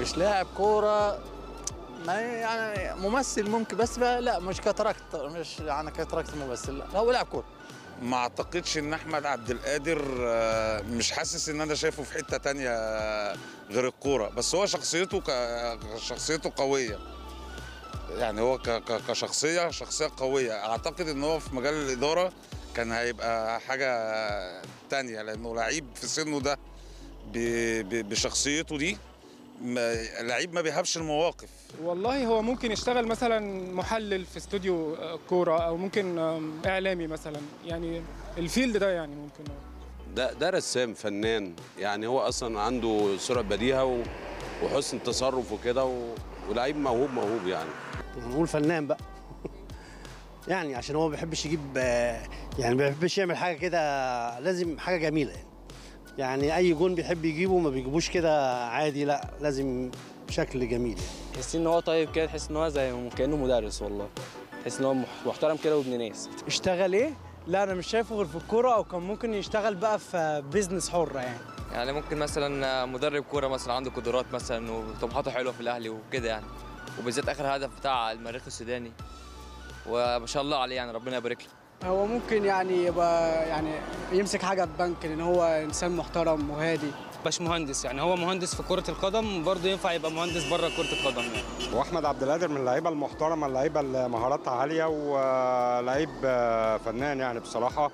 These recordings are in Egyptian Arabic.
مش لاعب كوره ما يعني ممثل ممكن بس بقى لا مش كتركت مش يعني كتركت ممثل لا هو لاعب كوره ما اعتقدش ان احمد عبد القادر آه، مش حاسس ان انا شايفه في حته تانية آه، غير الكوره بس هو شخصيته ك- شخصيته قويه يعني هو ك- ك- كشخصيه شخصيه قويه اعتقد ان هو في مجال الاداره كان هيبقى حاجه تانية لانه لعيب في سنه ده ب- ب- بشخصيته دي ما- لعيب ما بيهابش المواقف والله هو ممكن يشتغل مثلا محلل في استوديو آه، كوره او ممكن آم، اعلامي مثلا يعني الفيلد ده يعني ممكن ده ده رسام فنان يعني هو اصلا عنده سرعه بديهه و- وحسن تصرف وكده و- ولعيب موهوب موهوب يعني نقول فنان بقى يعني عشان هو ما بيحبش يجيب آه، يعني ما بيحبش يعمل حاجه كده لازم حاجه جميله يعني يعني اي جون بيحب يجيبه ما بيجيبوش كده عادي لا لازم بشكل جميل يعني. تحس ان هو طيب كده تحس ان هو زي كانه مدرس والله تحس ان هو مح- محترم كده وابن ناس اشتغل ايه؟ لا انا مش شايفه غير في الكوره او كان ممكن يشتغل بقى في بيزنس حر يعني يعني ممكن مثلا مدرب كوره مثلا عنده قدرات مثلا وطموحاته حلوه في الاهلي وكده يعني وبالذات اخر هدف بتاع المريخ السوداني وما شاء الله عليه يعني ربنا يبارك له هو ممكن يعني يبقى يعني يمسك حاجه في بنك لان هو انسان محترم وهادي باش مهندس يعني هو مهندس في كرة القدم برضه ينفع يبقى مهندس بره كرة القدم يعني واحمد عبد القادر من اللعيبه المحترمه اللعيبه اللي مهاراتها عاليه ولعيب فنان يعني بصراحه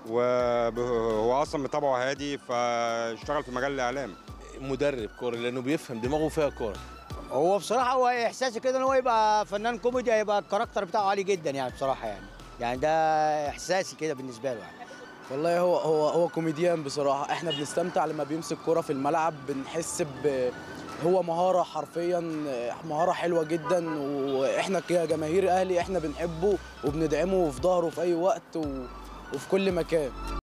وهو اصلا متابعه هادي فاشتغل في مجال الاعلام مدرب كوره لانه بيفهم دماغه فيها كوره هو بصراحة هو إحساسي كده إن هو يبقى فنان كوميدي هيبقى الكاركتر بتاعه عالي جدا يعني بصراحة يعني يعني ده إحساسي كده بالنسبة له يعني والله هو هو هو كوميديان بصراحة احنا بنستمتع لما بيمسك كرة في الملعب بنحس ب هو مهارة حرفيا مهارة حلوة جدا واحنا كجماهير اهلي احنا بنحبه وبندعمه في ظهره في اي وقت و... وفي كل مكان